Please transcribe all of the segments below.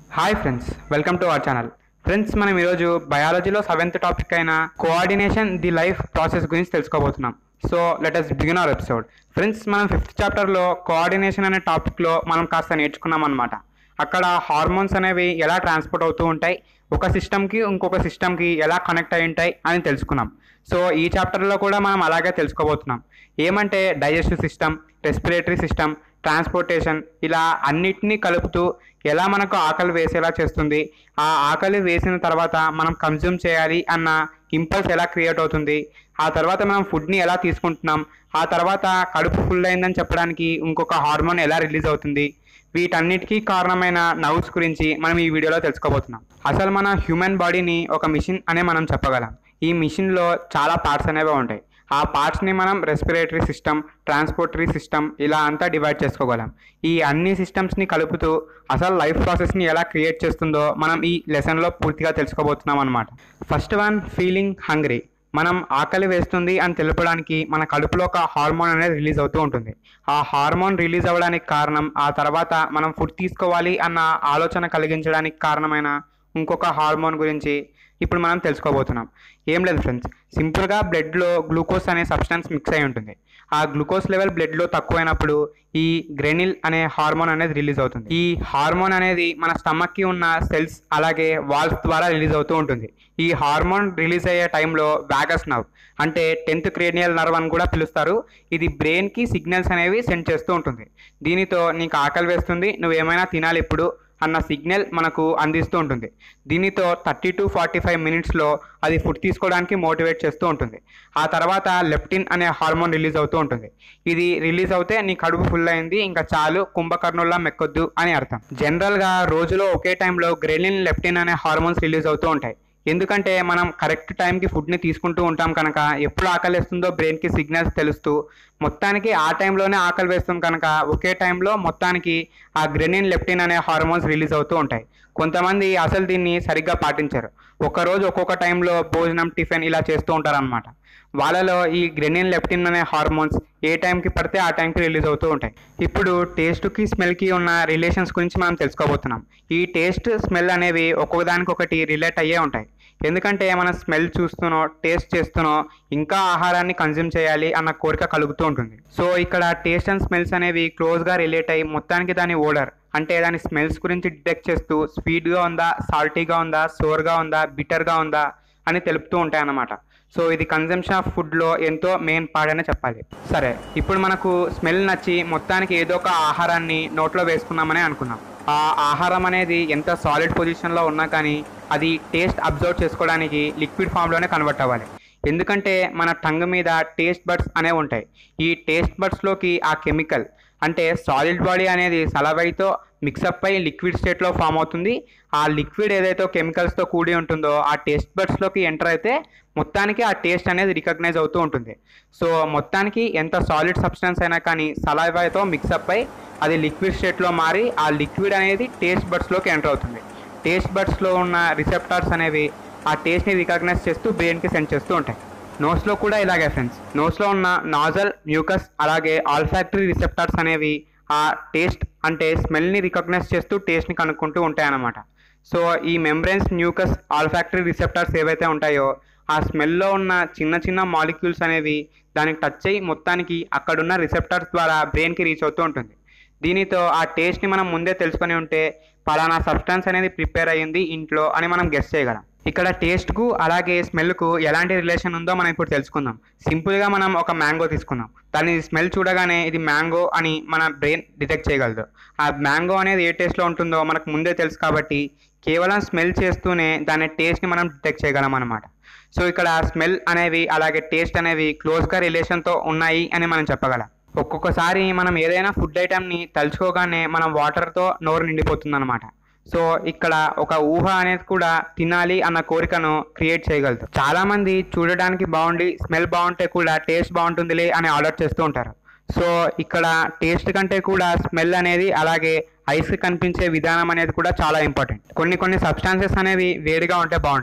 hi friends welcome to our channel friends మనం ఈరోజు బయాలజీలో సెవెంత్ టాపిక్ అయిన కోఆర్డినేషన్ ది లైఫ్ ప్రాసెస్ గురించి తెలుసుకోబోతున్నాం so let us begin our episode friends మనం ఫిఫ్త్ చాప్టర్లో కోఆర్డినేషన్ అనే టాపిక్లో మనం కాస్త నేర్చుకున్నాం అనమాట అక్కడ హార్మోన్స్ అనేవి ఎలా ట్రాన్స్పోర్ట్ అవుతూ ఉంటాయి ఒక సిస్టమ్కి ఇంకొక సిస్టమ్కి ఎలా కనెక్ట్ అయి ఉంటాయి అని తెలుసుకున్నాం సో ఈ చాప్టర్లో కూడా మనం అలాగే తెలుసుకోబోతున్నాం ఏమంటే digestive system respiratory system transportation ఇలా అన్నిటినీ కలుపుతూ ఎలా మనకు ఆకలి వేసేలా చేస్తుంది ఆ ఆకలి వేసిన తర్వాత మనం కన్జ్యూమ్ చేయాలి అన్న ఇంపల్స్ ఎలా క్రియేట్ అవుతుంది ఆ తర్వాత మనం ఫుడ్ని ఎలా తీసుకుంటున్నాం ఆ తర్వాత కడుపు ఫుల్ అయిందని చెప్పడానికి ఇంకొక హార్మోన్ ఎలా రిలీజ్ అవుతుంది వీటన్నిటికీ కారణమైన నర్వ్స్ గురించి మనం ఈ వీడియోలో తెలుసుకోబోతున్నాం అసలు మన హ్యూమన్ బాడీని ఒక మిషన్ అనే మనం చెప్పగలం ఈ మిషన్లో చాలా పార్ట్స్ అనేవి ఉంటాయి ఆ పార్ట్స్ని మనం రెస్పిరేటరీ సిస్టమ్ ట్రాన్స్పోర్టరీ సిస్టమ్ ఇలా అంతా డివైడ్ చేసుకోగలం ఈ అన్ని సిస్టమ్స్ని కలుపుతూ అసలు లైఫ్ ప్రాసెస్ని ఎలా క్రియేట్ చేస్తుందో మనం ఈ లెసన్లో పూర్తిగా తెలుసుకోబోతున్నాం అనమాట ఫస్ట్ వన్ ఫీలింగ్ హంగ్రీ మనం ఆకలి వేస్తుంది అని తెలపడానికి మన కడుపులో ఒక హార్మోన్ అనేది రిలీజ్ అవుతూ ఉంటుంది ఆ హార్మోన్ రిలీజ్ అవ్వడానికి కారణం ఆ తర్వాత మనం ఫుడ్ తీసుకోవాలి అన్న ఆలోచన కలిగించడానికి కారణమైన ఇంకొక హార్మోన్ గురించి ఇప్పుడు మనం తెలుసుకోబోతున్నాం ఏం లేదు ఫ్రెండ్స్ సింపుల్గా బ్లడ్లో గ్లూకోజ్ అనే సబ్స్టెన్స్ మిక్స్ అయి ఉంటుంది ఆ గ్లూకోజ్ లెవెల్ బ్లడ్లో తక్కువైనప్పుడు ఈ గ్రెనిల్ అనే హార్మోన్ అనేది రిలీజ్ అవుతుంది ఈ హార్మోన్ అనేది మన స్టమక్కి ఉన్న సెల్స్ అలాగే వాల్స్ ద్వారా రిలీజ్ అవుతూ ఉంటుంది ఈ హార్మోన్ రిలీజ్ అయ్యే టైంలో వ్యాగస్ నర్వ్ అంటే టెన్త్ క్రేనియల్ నర్వ్ అని కూడా పిలుస్తారు ఇది బ్రెయిన్కి సిగ్నల్స్ అనేవి సెండ్ చేస్తూ ఉంటుంది దీనితో నీకు ఆకలి వేస్తుంది నువ్వు ఏమైనా తినాలి ఇప్పుడు అన్న సిగ్నల్ మనకు అందిస్తూ ఉంటుంది దీనితో థర్టీ టు ఫార్టీ ఫైవ్ మినిట్స్లో అది ఫుడ్ తీసుకోవడానికి మోటివేట్ చేస్తూ ఉంటుంది ఆ తర్వాత లెప్టిన్ అనే హార్మోన్ రిలీజ్ అవుతూ ఉంటుంది ఇది రిలీజ్ అవుతే నీ కడుపు ఫుల్ అయింది ఇంకా చాలు కుంభకర్ణుల్లా మెక్కొద్దు అని అర్థం జనరల్గా రోజులో ఒకే టైంలో గ్రెలిన్ లెప్టిన్ అనే హార్మోన్స్ రిలీజ్ అవుతూ ఉంటాయి ఎందుకంటే మనం కరెక్ట్ టైంకి ఫుడ్ని తీసుకుంటూ ఉంటాం కనుక ఎప్పుడు ఆకలి వేస్తుందో బ్రెయిన్కి సిగ్నల్స్ తెలుస్తూ మొత్తానికి ఆ టైంలోనే ఆకలి వేస్తుంది కనుక ఒకే టైంలో మొత్తానికి ఆ గ్రెనిన్ లెప్టిన్ అనే హార్మోన్స్ రిలీజ్ అవుతూ ఉంటాయి కొంతమంది అసలు దీన్ని సరిగ్గా పాటించరు ఒక్కరోజు ఒక్కొక్క టైంలో భోజనం టిఫిన్ ఇలా చేస్తూ ఉంటారనమాట వాళ్ళలో ఈ గ్రెనిన్ లెప్టిన్ అనే హార్మోన్స్ ఏ టైంకి పడితే ఆ టైంకి రిలీజ్ అవుతూ ఉంటాయి ఇప్పుడు టేస్ట్కి స్మెల్కి ఉన్న రిలేషన్స్ గురించి మనం తెలుసుకోబోతున్నాం ఈ టేస్ట్ స్మెల్ అనేవి ఒక్కొక్కదానికొకటి రిలేట్ అయ్యే ఉంటాయి ఎందుకంటే మనం స్మెల్ చూస్తూనో టేస్ట్ చేస్తూనో ఇంకా ఆహారాన్ని కన్జ్యూమ్ చేయాలి అన్న కోరిక కలుగుతూ ఉంటుంది సో ఇక్కడ టేస్ట్ అండ్ స్మెల్స్ అనేవి క్లోజ్గా రిలేట్ అయ్యి మొత్తానికి దాని ఓడర్ అంటే దాని స్మెల్స్ గురించి డిటెక్ట్ చేస్తూ స్వీట్గా ఉందా సాల్టీగా ఉందా సోర్గా ఉందా బిటర్గా ఉందా అని తెలుపుతూ ఉంటాయి అన్నమాట సో ఇది కన్జంప్షన్ ఆఫ్ ఫుడ్లో ఎంతో మెయిన్ పార్ట్ అనే చెప్పాలి సరే ఇప్పుడు మనకు స్మెల్ నచ్చి మొత్తానికి ఏదో ఒక ఆహారాన్ని నోట్లో వేసుకున్నామని అనుకున్నాం ఆ ఆహారం అనేది ఎంత సాలిడ్ పొజిషన్లో ఉన్నా కానీ అది టేస్ట్ అబ్జర్వ్ చేసుకోవడానికి లిక్విడ్ ఫామ్లోనే కన్వర్ట్ అవ్వాలి ఎందుకంటే మన టంగ్ మీద టేస్ట్ బడ్స్ అనేవి ఉంటాయి ఈ టేస్ట్ బడ్స్లోకి ఆ కెమికల్ అంటే సాలిడ్ బాడీ అనేది సలవైతో మిక్సప్ అయి లిక్విడ్ స్టేట్లో ఫామ్ అవుతుంది ఆ లిక్విడ్ ఏదైతే కెమికల్స్తో కూడి ఉంటుందో ఆ టేస్ట్ బడ్స్లోకి ఎంటర్ అయితే మొత్తానికి ఆ టేస్ట్ అనేది రికగ్నైజ్ అవుతూ ఉంటుంది సో మొత్తానికి ఎంత సాలిడ్ సబ్స్టెన్స్ అయినా కానీ సలైవాతో మిక్సప్ అయి అది లిక్విడ్ స్టేట్లో మారి ఆ లిక్విడ్ అనేది టేస్ట్ బడ్స్లోకి ఎంటర్ అవుతుంది టేస్ట్ బడ్స్లో ఉన్న రిసెప్టార్స్ అనేవి ఆ టేస్ట్ని రికగ్నైజ్ చేస్తూ బ్రెయిన్కి సెండ్ చేస్తూ ఉంటాయి నోస్లో కూడా ఇలాగే ఫ్రెండ్స్ నోస్లో ఉన్న నాజల్ మ్యూకస్ అలాగే ఆల్ఫాక్టరీ రిసెప్టార్స్ అనేవి ఆ టేస్ట్ అంటే స్మెల్ని రికగ్నైజ్ చేస్తూ టేస్ట్ని కనుక్కుంటూ ఉంటాయన్నమాట సో ఈ మెంబ్రెన్స్ మ్యూకస్ ఆల్ఫాక్టరీ రిసెప్టార్స్ ఏవైతే ఉంటాయో ఆ స్మెల్లో ఉన్న చిన్న చిన్న మాలిక్యూల్స్ అనేవి దానికి టచ్ అయ్యి మొత్తానికి అక్కడున్న రిసెప్టార్స్ ద్వారా బ్రెయిన్కి రీచ్ అవుతూ ఉంటుంది దీనితో ఆ టేస్ట్ని మనం ముందే తెలుసుకొని ఉంటే పలానా సబ్స్టెన్స్ అనేది ప్రిపేర్ అయ్యింది ఇంట్లో అని మనం గెస్ట్ చేయగలం ఇక్కడ టేస్ట్కు అలాగే స్మెల్కు ఎలాంటి రిలేషన్ ఉందో మనం ఇప్పుడు తెలుసుకుందాం సింపుల్గా మనం ఒక మ్యాంగో తీసుకుందాం దాని స్మెల్ చూడగానే ఇది మ్యాంగో అని మన బ్రెయిన్ డిటెక్ట్ చేయగలదు ఆ మ్యాంగో అనేది ఏ టేస్ట్లో ఉంటుందో మనకు ముందే తెలుసు కాబట్టి కేవలం స్మెల్ చేస్తూనే దాని టేస్ట్ని మనం డిటెక్ట్ చేయగలం అనమాట సో ఇక్కడ స్మెల్ అనేవి అలాగే టేస్ట్ అనేవి క్లోజ్గా రిలేషన్తో ఉన్నాయి అని మనం చెప్పగలం ఒక్కొక్కసారి మనం ఏదైనా ఫుడ్ ఐటెంని తలుచుకోగానే మనం వాటర్తో నోరు నిండిపోతుంది అనమాట సో ఇక్కడ ఒక ఊహ అనేది కూడా తినాలి అన్న కోరికను క్రియేట్ చేయగలదు చాలా మంది చూడడానికి బాగుండి స్మెల్ బాగుంటే కూడా టేస్ట్ బాగుంటుందిలే అని ఆర్డర్ చేస్తూ ఉంటారు సో ఇక్కడ టేస్ట్ కంటే కూడా స్మెల్ అనేది అలాగే ఐస్ కనిపించే విధానం అనేది కూడా చాలా ఇంపార్టెంట్ కొన్ని కొన్ని సబ్స్టాన్సెస్ అనేవి వేడిగా ఉంటే బాగుంటాయి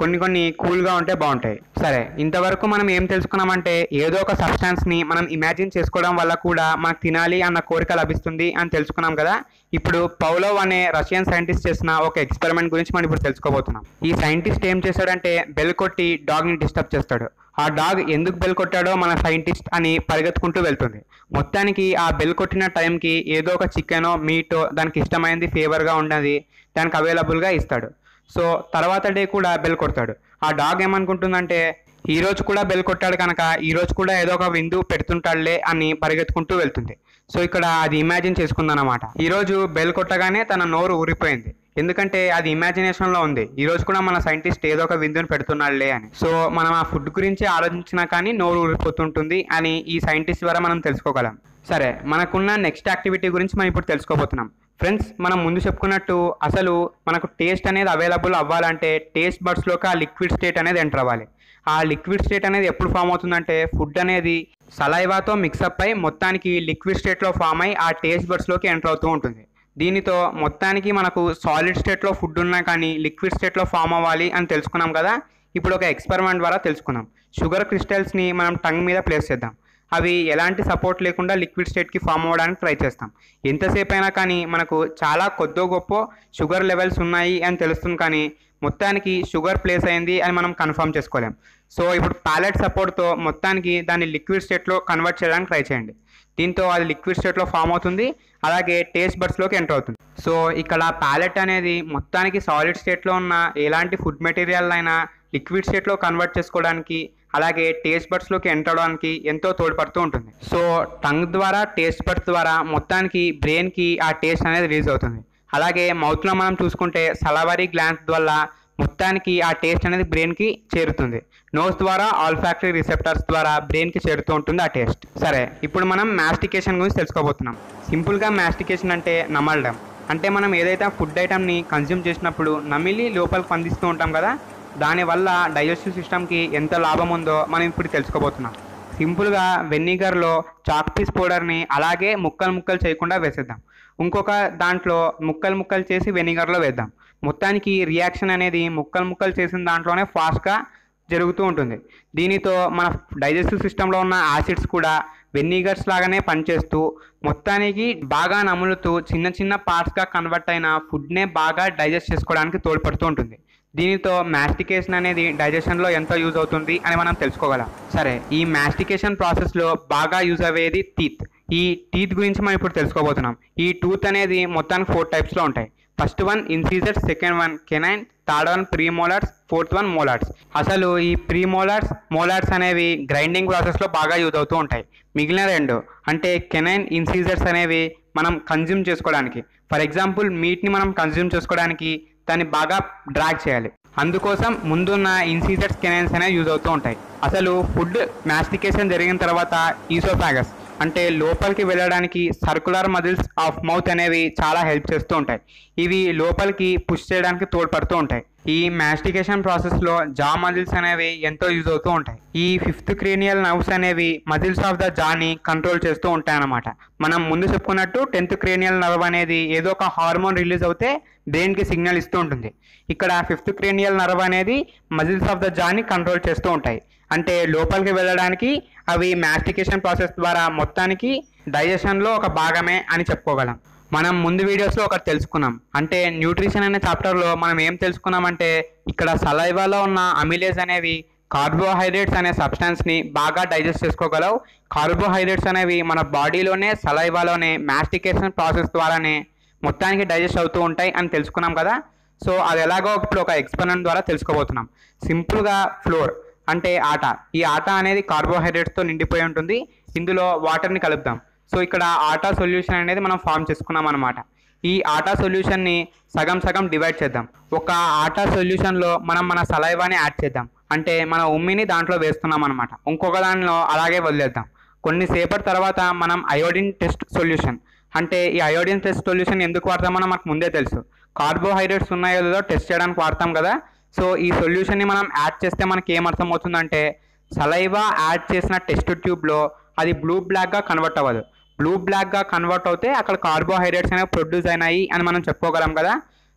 కొన్ని కొన్ని కూల్గా ఉంటే బాగుంటాయి సరే ఇంతవరకు మనం ఏం తెలుసుకున్నామంటే ఏదో ఒక సబ్స్టాన్స్ని మనం ఇమాజిన్ చేసుకోవడం వల్ల కూడా మనకు తినాలి అన్న కోరిక లభిస్తుంది అని తెలుసుకున్నాం కదా ఇప్పుడు పౌలోవ్ అనే రష్యన్ సైంటిస్ట్ చేసిన ఒక ఎక్స్పెరిమెంట్ గురించి మనం ఇప్పుడు తెలుసుకోబోతున్నాం ఈ సైంటిస్ట్ ఏం చేశాడంటే బెల్ కొట్టి డాగ్ని డిస్టర్బ్ చేస్తాడు ఆ డాగ్ ఎందుకు బెల్ కొట్టాడో మన సైంటిస్ట్ అని పరిగెత్తుకుంటూ వెళ్తుంది మొత్తానికి ఆ బెల్ కొట్టిన టైంకి ఏదో ఒక చికెనో మీటో దానికి ఇష్టమైంది ఫేవర్గా ఉన్నది దానికి అవైలబుల్గా ఇస్తాడు సో తర్వాత డే కూడా బెల్ కొడతాడు ఆ డాగ్ ఏమనుకుంటుందంటే ఈ రోజు కూడా బెల్ కొట్టాడు కనుక ఈ రోజు కూడా ఏదో ఒక విందు పెడుతుంటాడులే అని పరిగెత్తుకుంటూ వెళ్తుంది సో ఇక్కడ అది ఇమాజిన్ చేసుకుందన్నమాట ఈ రోజు బెల్ కొట్టగానే తన నోరు ఊరిపోయింది ఎందుకంటే అది ఇమాజినేషన్లో ఉంది ఈ రోజు కూడా మన సైంటిస్ట్ ఏదో ఒక విందుని పెడుతున్నాడులే అని సో మనం ఆ ఫుడ్ గురించి ఆలోచించినా కానీ నోరు ఊరిపోతుంటుంది అని ఈ సైంటిస్ట్ ద్వారా మనం తెలుసుకోగలం సరే మనకున్న నెక్స్ట్ యాక్టివిటీ గురించి మనం ఇప్పుడు తెలుసుకోబోతున్నాం ఫ్రెండ్స్ మనం ముందు చెప్పుకున్నట్టు అసలు మనకు టేస్ట్ అనేది అవైలబుల్ అవ్వాలంటే టేస్ట్ బడ్స్లోకి ఆ లిక్విడ్ స్టేట్ అనేది ఎంటర్ అవ్వాలి ఆ లిక్విడ్ స్టేట్ అనేది ఎప్పుడు ఫామ్ అవుతుందంటే ఫుడ్ అనేది సలైవాతో మిక్సప్ అయి మొత్తానికి లిక్విడ్ స్టేట్లో ఫామ్ అయి ఆ టేస్ట్ బడ్స్లోకి ఎంటర్ అవుతూ ఉంటుంది దీనితో మొత్తానికి మనకు సాలిడ్ స్టేట్లో ఫుడ్ ఉన్నా కానీ లిక్విడ్ స్టేట్లో ఫామ్ అవ్వాలి అని తెలుసుకున్నాం కదా ఇప్పుడు ఒక ఎక్స్పెరిమెంట్ ద్వారా తెలుసుకుందాం షుగర్ క్రిస్టల్స్ని మనం టంగ్ మీద ప్లేస్ చేద్దాం అవి ఎలాంటి సపోర్ట్ లేకుండా లిక్విడ్ స్టేట్కి ఫామ్ అవ్వడానికి ట్రై చేస్తాం ఎంతసేపు అయినా కానీ మనకు చాలా కొద్దో గొప్ప షుగర్ లెవెల్స్ ఉన్నాయి అని తెలుస్తుంది కానీ మొత్తానికి షుగర్ ప్లేస్ అయింది అని మనం కన్ఫర్మ్ చేసుకోలేం సో ఇప్పుడు ప్యాలెట్ సపోర్ట్తో మొత్తానికి దాన్ని లిక్విడ్ స్టేట్లో కన్వర్ట్ చేయడానికి ట్రై చేయండి దీంతో అది లిక్విడ్ స్టేట్లో ఫామ్ అవుతుంది అలాగే టేస్ట్ బడ్స్లోకి ఎంటర్ అవుతుంది సో ఇక్కడ ప్యాలెట్ అనేది మొత్తానికి సాలిడ్ స్టేట్లో ఉన్న ఎలాంటి ఫుడ్ మెటీరియల్ అయినా లిక్విడ్ స్టేట్లో కన్వర్ట్ చేసుకోవడానికి అలాగే టేస్ట్ బడ్స్లోకి ఎంటర్ అవడానికి ఎంతో తోడ్పడుతూ ఉంటుంది సో టంగ్ ద్వారా టేస్ట్ బడ్స్ ద్వారా మొత్తానికి బ్రెయిన్కి ఆ టేస్ట్ అనేది రిలీజ్ అవుతుంది అలాగే మౌత్లో మనం చూసుకుంటే సలవరీ గ్లాన్స్ వల్ల మొత్తానికి ఆ టేస్ట్ అనేది బ్రెయిన్కి చేరుతుంది నోస్ ద్వారా ఆల్ఫాక్టరీ రిసెప్టర్స్ ద్వారా బ్రెయిన్కి చేరుతూ ఉంటుంది ఆ టేస్ట్ సరే ఇప్పుడు మనం మాస్టికేషన్ గురించి తెలుసుకోబోతున్నాం సింపుల్గా మాస్టికేషన్ అంటే నమలడం అంటే మనం ఏదైతే ఫుడ్ ఐటమ్ని కన్జ్యూమ్ చేసినప్పుడు నమిలి లోపలికి పందిస్తూ ఉంటాం కదా దానివల్ల డైజెస్టివ్ సిస్టమ్కి ఎంత లాభం ఉందో మనం ఇప్పుడు తెలుసుకోబోతున్నాం సింపుల్గా వెనిగర్లో చాక్ పీస్ పౌడర్ని అలాగే ముక్కలు ముక్కలు చేయకుండా వేసేద్దాం ఇంకొక దాంట్లో ముక్కలు ముక్కలు చేసి వెనిగర్లో వేద్దాం మొత్తానికి రియాక్షన్ అనేది ముక్కలు ముక్కలు చేసిన దాంట్లోనే ఫాస్ట్గా జరుగుతూ ఉంటుంది దీనితో మన డైజెస్టివ్ సిస్టంలో ఉన్న యాసిడ్స్ కూడా వెనిగర్స్ లాగానే పనిచేస్తూ మొత్తానికి బాగా నములుతూ చిన్న చిన్న పార్ట్స్గా కన్వర్ట్ అయిన ఫుడ్నే బాగా డైజెస్ట్ చేసుకోవడానికి తోడ్పడుతూ ఉంటుంది దీనితో మాస్టికేషన్ అనేది డైజెషన్లో ఎంతో యూజ్ అవుతుంది అని మనం తెలుసుకోగలం సరే ఈ మాస్టికేషన్ ప్రాసెస్లో బాగా యూజ్ అయ్యేది టీత్ ఈ టీత్ గురించి మనం ఇప్పుడు తెలుసుకోబోతున్నాం ఈ టూత్ అనేది మొత్తానికి ఫోర్ టైప్స్లో ఉంటాయి first one incisor second one canine third one premolars fourth one molars అసలు ఈ ప్రీ మోలార్స్ మోలార్స్ అనేవి గ్రైండింగ్ ప్రాసెస్లో బాగా యూజ్ అవుతూ ఉంటాయి మిగిలిన రెండు అంటే కెనైన్ ఇన్సీజర్స్ అనేవి మనం కన్జ్యూమ్ చేసుకోవడానికి ఫర్ ఎగ్జాంపుల్ మీట్ని మనం కన్జ్యూమ్ చేసుకోవడానికి దాన్ని బాగా డ్రాగ్ చేయాలి అందుకోసం ముందున్న ఇన్సీజర్స్ కెనైన్స్ అనేవి యూజ్ అవుతూ ఉంటాయి అసలు ఫుడ్ మాస్టికేషన్ జరిగిన తర్వాత ఈసోఫాగస్ అంటే లోపలికి వెళ్ళడానికి సర్కులర్ మజిల్స్ ఆఫ్ మౌత్ అనేవి చాలా హెల్ప్ చేస్తూ ఉంటాయి ఇవి లోపలికి పుష్ చేయడానికి తోడ్పడుతూ ఉంటాయి ఈ మాస్టికేషన్ ప్రాసెస్లో జా మజిల్స్ అనేవి ఎంతో యూజ్ అవుతూ ఉంటాయి ఈ ఫిఫ్త్ క్రేనియల్ నర్వ్స్ అనేవి మజిల్స్ ఆఫ్ ద జాని కంట్రోల్ చేస్తూ ఉంటాయి అన్నమాట మనం ముందు చెప్పుకున్నట్టు టెన్త్ క్రేనియల్ నర్వ్ అనేది ఏదో ఒక హార్మోన్ రిలీజ్ అవుతే బ్రెయిన్కి సిగ్నల్ ఇస్తూ ఉంటుంది ఇక్కడ ఫిఫ్త్ క్రేనియల్ నర్వ్ అనేది మజిల్స్ ఆఫ్ ద జాని కంట్రోల్ చేస్తూ ఉంటాయి అంటే లోపలికి వెళ్ళడానికి అవి మాస్టికేషన్ ప్రాసెస్ ద్వారా మొత్తానికి డైజెషన్లో ఒక భాగమే అని చెప్పుకోగలం మనం ముందు వీడియోస్లో ఒకటి తెలుసుకున్నాం అంటే న్యూట్రిషన్ అనే చాప్టర్లో మనం ఏం తెలుసుకున్నామంటే ఇక్కడ సలైవాలో ఉన్న అమిలేజ్ అనేవి కార్బోహైడ్రేట్స్ అనే సబ్స్టాన్స్ని బాగా డైజెస్ట్ చేసుకోగలవు కార్బోహైడ్రేట్స్ అనేవి మన బాడీలోనే సలైవాలోనే మాస్టికేషన్ ప్రాసెస్ ద్వారానే మొత్తానికి డైజెస్ట్ అవుతూ ఉంటాయి అని తెలుసుకున్నాం కదా సో అది ఎలాగో ఇప్పుడు ఒక ఎక్స్పెరిమెంట్ ద్వారా తెలుసుకోబోతున్నాం సింపుల్గా ఫ్లోర్ అంటే ఆట ఈ ఆట అనేది కార్బోహైడ్రేట్స్తో నిండిపోయి ఉంటుంది ఇందులో వాటర్ని కలుపుదాం సో ఇక్కడ ఆటా సొల్యూషన్ అనేది మనం ఫామ్ చేసుకున్నాం అనమాట ఈ ఆటా సొల్యూషన్ని సగం సగం డివైడ్ చేద్దాం ఒక ఆటా సొల్యూషన్లో మనం మన సలైవాని యాడ్ చేద్దాం అంటే మన ఉమ్మిని దాంట్లో వేస్తున్నాం అనమాట ఇంకొక దానిలో అలాగే వదిలేద్దాం కొన్నిసేపటి తర్వాత మనం అయోడిన్ టెస్ట్ సొల్యూషన్ అంటే ఈ అయోడిన్ టెస్ట్ సొల్యూషన్ ఎందుకు వాడతామో మనకు ముందే తెలుసు కార్బోహైడ్రేట్స్ ఉన్నాయో లేదో టెస్ట్ చేయడానికి వాడతాం కదా సో ఈ సొల్యూషన్ని మనం యాడ్ చేస్తే మనకి ఏం అర్థమవుతుందంటే సలైవా యాడ్ చేసిన టెస్ట్ ట్యూబ్లో అది బ్లూ బ్లాక్గా కన్వర్ట్ అవ్వదు బ్లూ బ్లాక్గా కన్వర్ట్ అవుతే అక్కడ కార్బోహైడ్రేట్స్ అనేవి ప్రొడ్యూస్ అయినాయి అని మనం చెప్పుకోగలం కదా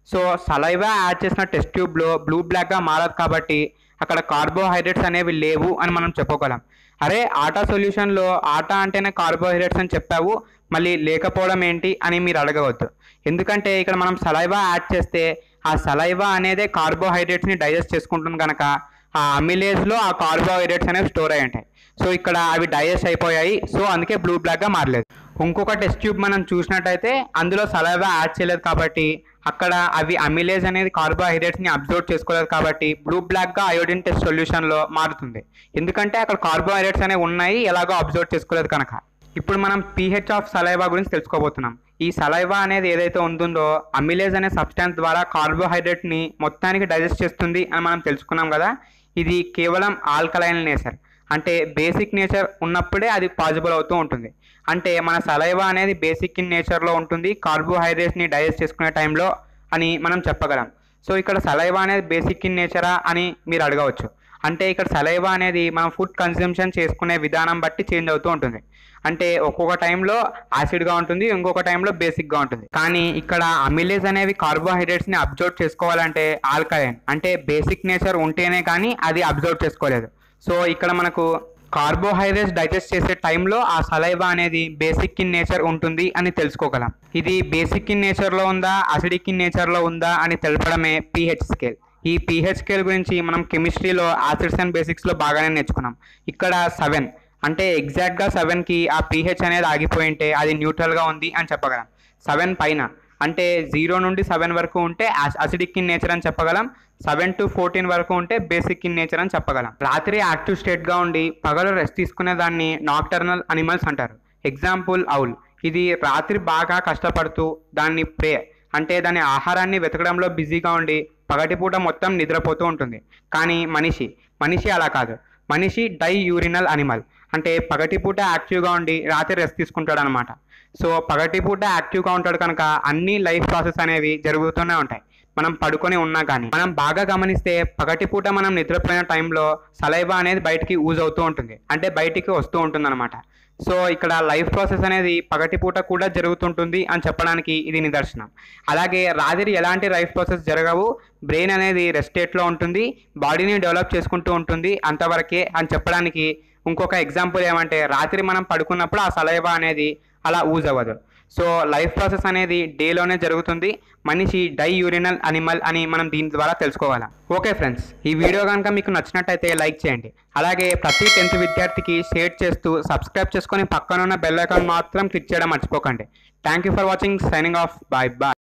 సో సలైవా యాడ్ చేసిన టెస్ట్ ట్యూబ్లో బ్లూ బ్లాక్గా మారదు కాబట్టి అక్కడ కార్బోహైడ్రేట్స్ అనేవి లేవు అని మనం చెప్పుకోగలం అరే ఆటా సొల్యూషన్లో ఆటా అంటేనే కార్బోహైడ్రేట్స్ అని చెప్పావు మళ్ళీ లేకపోవడం ఏంటి అని మీరు అడగవద్దు ఎందుకంటే ఇక్కడ మనం సలైవా యాడ్ చేస్తే ఆ సలైవా అనేదే కార్బోహైడ్రేట్స్ని డైజెస్ట్ చేసుకుంటుంది కనుక ఆ అమిలేజ్లో ఆ కార్బోహైడ్రేట్స్ అనేవి స్టోర్ అయి ఉంటాయి సో ఇక్కడ అవి డైజెస్ట్ అయిపోయాయి సో అందుకే బ్లూ బ్లాక్గా మారలేదు ఇంకొక టెస్ట్ ట్యూబ్ మనం చూసినట్టయితే అందులో సలైవా యాడ్ చేయలేదు కాబట్టి అక్కడ అవి అమిలేజ్ అనేది కార్బోహైడ్రేట్స్ని అబ్జర్వ్ చేసుకోలేదు కాబట్టి బ్లూ బ్లాక్గా అయోడిన్ టెస్ట్ సొల్యూషన్లో మారుతుంది ఎందుకంటే అక్కడ కార్బోహైడ్రేట్స్ అనేవి ఉన్నాయి ఎలాగో అబ్జర్వ్ చేసుకోలేదు కనుక ఇప్పుడు మనం పీహెచ్ ఆఫ్ సలైవా గురించి తెలుసుకోబోతున్నాం ఈ సలైవా అనేది ఏదైతే ఉంటుందో అమిలేజ్ అనే సబ్స్టాన్స్ ద్వారా కార్బోహైడ్రేట్ని మొత్తానికి డైజెస్ట్ చేస్తుంది అని మనం తెలుసుకున్నాం కదా ఇది కేవలం ఆల్కలైన్ నేచర్ అంటే బేసిక్ నేచర్ ఉన్నప్పుడే అది పాసిబుల్ అవుతూ ఉంటుంది అంటే మన సలైవా అనేది బేసిక్ ఇన్ నేచర్లో ఉంటుంది కార్బోహైడ్రేట్స్ని డైజెస్ట్ చేసుకునే టైంలో అని మనం చెప్పగలం సో ఇక్కడ సలైవా అనేది బేసిక్ ఇన్ నేచరా అని మీరు అడగవచ్చు అంటే ఇక్కడ సలైవా అనేది మనం ఫుడ్ కన్సంప్షన్ చేసుకునే విధానం బట్టి చేంజ్ అవుతూ ఉంటుంది అంటే ఒక్కొక్క టైంలో యాసిడ్గా ఉంటుంది ఇంకొక టైంలో బేసిక్గా ఉంటుంది కానీ ఇక్కడ అమిలేజ్ అనేవి కార్బోహైడ్రేట్స్ని అబ్జర్వ్ చేసుకోవాలంటే ఆల్కలైన్ అంటే బేసిక్ నేచర్ ఉంటేనే కానీ అది అబ్జర్వ్ చేసుకోలేదు సో ఇక్కడ మనకు కార్బోహైడ్రేట్స్ డైజెస్ట్ చేసే టైంలో ఆ సలైవా అనేది బేసిక్ ఇన్ నేచర్ ఉంటుంది అని తెలుసుకోగలం ఇది బేసిక్ ఇన్ నేచర్లో ఉందా అసిడిక్ ఇన్ నేచర్లో ఉందా అని తెలపడమే పీహెచ్ స్కేల్ ఈ పీహెచ్ స్కేల్ గురించి మనం కెమిస్ట్రీలో యాసిడ్స్ అండ్ బేసిక్స్లో బాగానే నేర్చుకున్నాం ఇక్కడ సెవెన్ అంటే ఎగ్జాక్ట్గా సెవెన్కి ఆ పీహెచ్ అనేది ఆగిపోయి ఉంటే అది న్యూట్రల్గా ఉంది అని చెప్పగలం సెవెన్ పైన అంటే జీరో నుండి సెవెన్ వరకు ఉంటే అసిడిక్ ఇన్ నేచర్ అని చెప్పగలం సెవెన్ టు ఫోర్టీన్ వరకు ఉంటే బేసిక్ ఇన్ నేచర్ అని చెప్పగలం రాత్రి యాక్టివ్ స్టేట్గా ఉండి పగలు రెస్ట్ తీసుకునే దాన్ని నాక్టర్నల్ అనిమల్స్ అంటారు ఎగ్జాంపుల్ అవుల్ ఇది రాత్రి బాగా కష్టపడుతూ దాన్ని ప్రే అంటే దాని ఆహారాన్ని వెతకడంలో బిజీగా ఉండి పగటిపూట మొత్తం నిద్రపోతూ ఉంటుంది కానీ మనిషి మనిషి అలా కాదు మనిషి డై యూరినల్ అనిమల్ అంటే పగటిపూట యాక్టివ్గా ఉండి రాత్రి రెస్ట్ తీసుకుంటాడు అనమాట సో పగటిపూట యాక్టివ్గా ఉంటాడు కనుక అన్ని లైఫ్ ప్రాసెస్ అనేవి జరుగుతూనే ఉంటాయి మనం పడుకొని ఉన్నా కానీ మనం బాగా గమనిస్తే పగటిపూట మనం నిద్రపోయిన టైంలో సలైవా అనేది బయటికి యూజ్ అవుతూ ఉంటుంది అంటే బయటికి వస్తూ ఉంటుంది అనమాట సో ఇక్కడ లైఫ్ ప్రాసెస్ అనేది పగటిపూట కూడా జరుగుతుంటుంది అని చెప్పడానికి ఇది నిదర్శనం అలాగే రాత్రి ఎలాంటి లైఫ్ ప్రాసెస్ జరగవు బ్రెయిన్ అనేది రెస్ట్ స్టేట్లో ఉంటుంది బాడీని డెవలప్ చేసుకుంటూ ఉంటుంది అంతవరకే అని చెప్పడానికి ఇంకొక ఎగ్జాంపుల్ ఏమంటే రాత్రి మనం పడుకున్నప్పుడు ఆ సలైవా అనేది అలా యూజ్ అవ్వదు సో లైఫ్ ప్రాసెస్ అనేది డేలోనే జరుగుతుంది మనిషి డై యూరినల్ అనిమల్ అని మనం దీని ద్వారా తెలుసుకోవాలి ఓకే ఫ్రెండ్స్ ఈ వీడియో కనుక మీకు నచ్చినట్టయితే లైక్ చేయండి అలాగే ప్రతి టెన్త్ విద్యార్థికి షేర్ చేస్తూ సబ్స్క్రైబ్ చేసుకొని పక్కనున్న బెల్ ఐకాన్ మాత్రం క్లిక్ చేయడం మర్చిపోకండి thank you for watching signing off bye bye